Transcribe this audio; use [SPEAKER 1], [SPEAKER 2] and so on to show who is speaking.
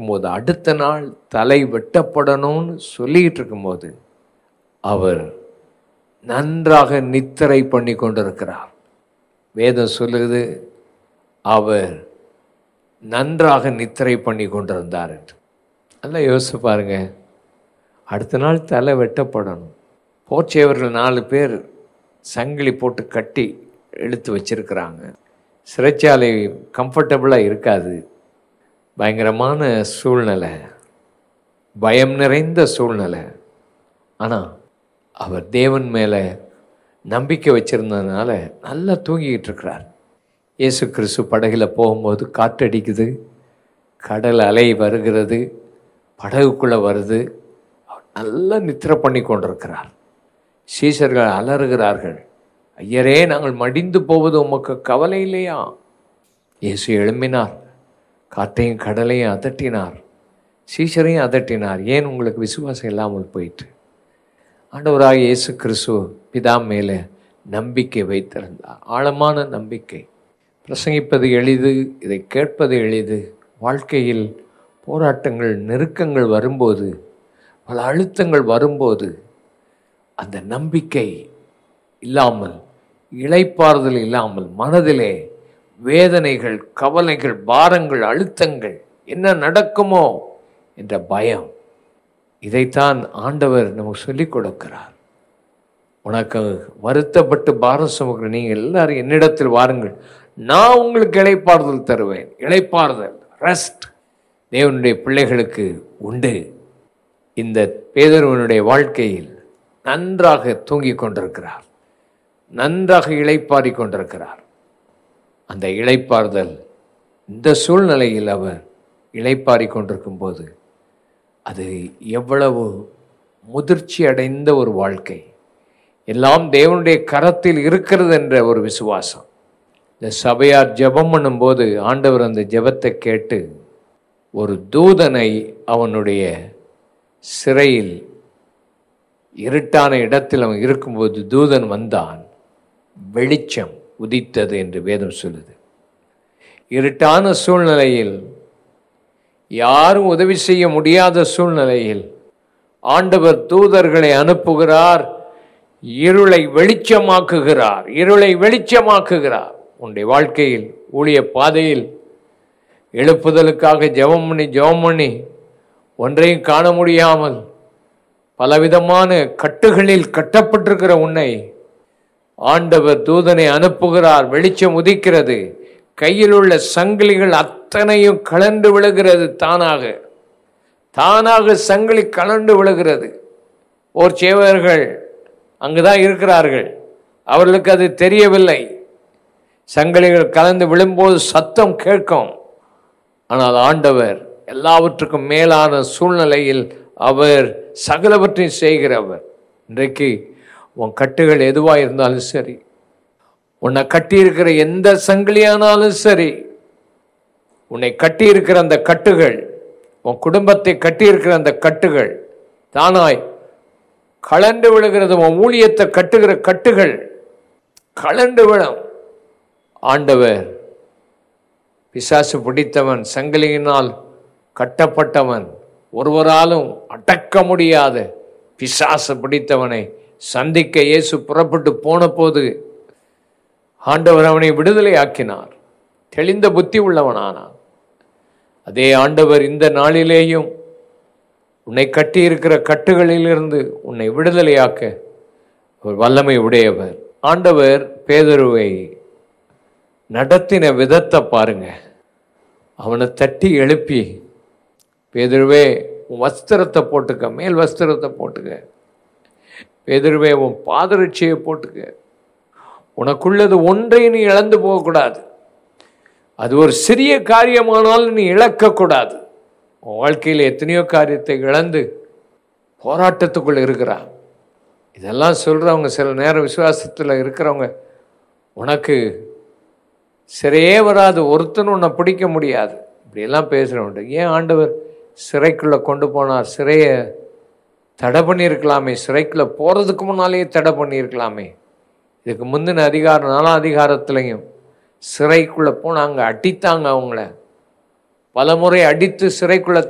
[SPEAKER 1] இருக்கும்போது அடுத்த நாள் தலை வெட்டப்படணும்னு சொல்லிக்கிட்டு இருக்கும்போது அவர் நன்றாக நித்திரை பண்ணி கொண்டிருக்கிறார் வேதம் சொல்லுது அவர் நன்றாக நித்திரை பண்ணி கொண்டிருந்தார் என்று நல்லா யோசிச்சு பாருங்க அடுத்த நாள் தலை வெட்டப்படணும் போர்ச்சேவர்கள் நாலு பேர் சங்கிலி போட்டு கட்டி இழுத்து வச்சிருக்கிறாங்க சிறைச்சாலை கம்ஃபர்டபுளாக இருக்காது பயங்கரமான சூழ்நிலை பயம் நிறைந்த சூழ்நிலை ஆனால் அவர் தேவன் மேலே நம்பிக்கை வச்சிருந்ததுனால நல்லா தூங்கிக்கிட்டு இருக்கிறார் இயேசு கிறிஸ்து படகுல போகும்போது காற்றடிக்குது கடல் அலை வருகிறது படகுக்குள்ளே வருது அவர் நல்லா நித்திரை பண்ணி கொண்டிருக்கிறார் சீசர்கள் அலறுகிறார்கள் ஐயரே நாங்கள் மடிந்து போவது உமக்கு கவலை இல்லையா இயேசு எழும்பினார் காற்றையும் கடலையும் அதட்டினார் சீசரையும் அதட்டினார் ஏன் உங்களுக்கு விசுவாசம் இல்லாமல் போயிட்டு ஆண்டவராக இயேசு கிறிஸ்து பிதா மேலே நம்பிக்கை வைத்திருந்தார் ஆழமான நம்பிக்கை பிரசங்கிப்பது எளிது இதை கேட்பது எளிது வாழ்க்கையில் போராட்டங்கள் நெருக்கங்கள் வரும்போது பல அழுத்தங்கள் வரும்போது அந்த நம்பிக்கை இல்லாமல் இளைப்பாறுதல் இல்லாமல் மனதிலே வேதனைகள் கவலைகள் பாரங்கள் அழுத்தங்கள் என்ன நடக்குமோ என்ற பயம் இதைத்தான் ஆண்டவர் நமக்கு சொல்லிக் கொடுக்கிறார் உனக்கு வருத்தப்பட்டு பாரம் சுமக்கிற நீங்கள் எல்லாரும் என்னிடத்தில் வாருங்கள் நான் உங்களுக்கு இளைப்பாறுதல் தருவேன் இளைப்பாறுதல் ரெஸ்ட் தேவனுடைய பிள்ளைகளுக்கு உண்டு இந்த பேதருவனுடைய வாழ்க்கையில் நன்றாக தூங்கிக் கொண்டிருக்கிறார் நன்றாக இளைப்பாறிக் கொண்டிருக்கிறார் அந்த இளைப்பாறுதல் இந்த சூழ்நிலையில் அவர் இளைப்பாறிக் கொண்டிருக்கும் போது அது எவ்வளவு முதிர்ச்சி அடைந்த ஒரு வாழ்க்கை எல்லாம் தேவனுடைய கரத்தில் இருக்கிறது என்ற ஒரு விசுவாசம் இந்த சபையார் ஜெபம் பண்ணும்போது ஆண்டவர் அந்த ஜெபத்தை கேட்டு ஒரு தூதனை அவனுடைய சிறையில் இருட்டான இடத்தில் அவன் இருக்கும்போது தூதன் வந்தான் வெளிச்சம் உதித்தது என்று வேதம் சொல்லுது இருட்டான சூழ்நிலையில் யாரும் உதவி செய்ய முடியாத சூழ்நிலையில் ஆண்டவர் தூதர்களை அனுப்புகிறார் இருளை வெளிச்சமாக்குகிறார் இருளை வெளிச்சமாக்குகிறார் உன்னுடைய வாழ்க்கையில் ஊழிய பாதையில் எழுப்புதலுக்காக ஜெபம் பண்ணி ஜெபம் பண்ணி ஒன்றையும் காண முடியாமல் பலவிதமான கட்டுகளில் கட்டப்பட்டிருக்கிற உன்னை ஆண்டவர் தூதனை அனுப்புகிறார் வெளிச்சம் உதிக்கிறது கையில் உள்ள சங்கிலிகள் அத்தனையும் கலண்டு விழுகிறது தானாக தானாக சங்கிலி கலண்டு விழுகிறது ஓர் சேவர்கள் அங்குதான் இருக்கிறார்கள் அவர்களுக்கு அது தெரியவில்லை சங்கிலிகள் கலந்து விழும்போது சத்தம் கேட்கும் ஆனால் ஆண்டவர் எல்லாவற்றுக்கும் மேலான சூழ்நிலையில் அவர் சகலவற்றையும் செய்கிறவர் இன்றைக்கு உன் கட்டுகள் எதுவாக இருந்தாலும் சரி உன்னை கட்டியிருக்கிற எந்த சங்கிலியானாலும் சரி உன்னை கட்டியிருக்கிற அந்த கட்டுகள் உன் குடும்பத்தை கட்டியிருக்கிற அந்த கட்டுகள் தானாய் கலண்டு விழுகிறது உன் ஊழியத்தை கட்டுகிற கட்டுகள் கலண்டு விழும் ஆண்டவர் பிசாசு பிடித்தவன் சங்கிலியினால் கட்டப்பட்டவன் ஒருவராலும் அடக்க முடியாத பிசாசு பிடித்தவனை சந்திக்க இயேசு புறப்பட்டு போன போது ஆண்டவர் அவனை விடுதலை ஆக்கினார் தெளிந்த புத்தி உள்ளவனானான் அதே ஆண்டவர் இந்த நாளிலேயும் உன்னை கட்டியிருக்கிற கட்டுகளிலிருந்து உன்னை விடுதலையாக்க ஒரு வல்லமை உடையவர் ஆண்டவர் பேதருவை நடத்தின விதத்தை பாருங்க அவனை தட்டி எழுப்பி பேதருவே உன் வஸ்திரத்தை போட்டுக்க மேல் வஸ்திரத்தை போட்டுக்க பேதருவே உன் பாதரட்சியை போட்டுக்க உனக்குள்ளது ஒன்றை நீ இழந்து போகக்கூடாது அது ஒரு சிறிய காரியமானாலும் நீ இழக்கக்கூடாது உன் வாழ்க்கையில் எத்தனையோ காரியத்தை இழந்து போராட்டத்துக்குள்ள இருக்கிறான் இதெல்லாம் சொல்கிறவங்க சில நேரம் விசுவாசத்தில் இருக்கிறவங்க உனக்கு சிறையே வராது ஒருத்தனும் உன்னை பிடிக்க முடியாது இப்படியெல்லாம் பேசுகிறவன்ட்டு ஏன் ஆண்டவர் சிறைக்குள்ளே கொண்டு போனார் சிறையை தடை பண்ணியிருக்கலாமே சிறைக்குள்ளே போகிறதுக்கு முன்னாலேயே தடை பண்ணியிருக்கலாமே இதுக்கு முந்தின அதிகாரம் நாலாம் அதிகாரத்துலையும் சிறைக்குள்ளே போனாங்க அடித்தாங்க அவங்கள பலமுறை அடித்து சிறைக்குள்ளே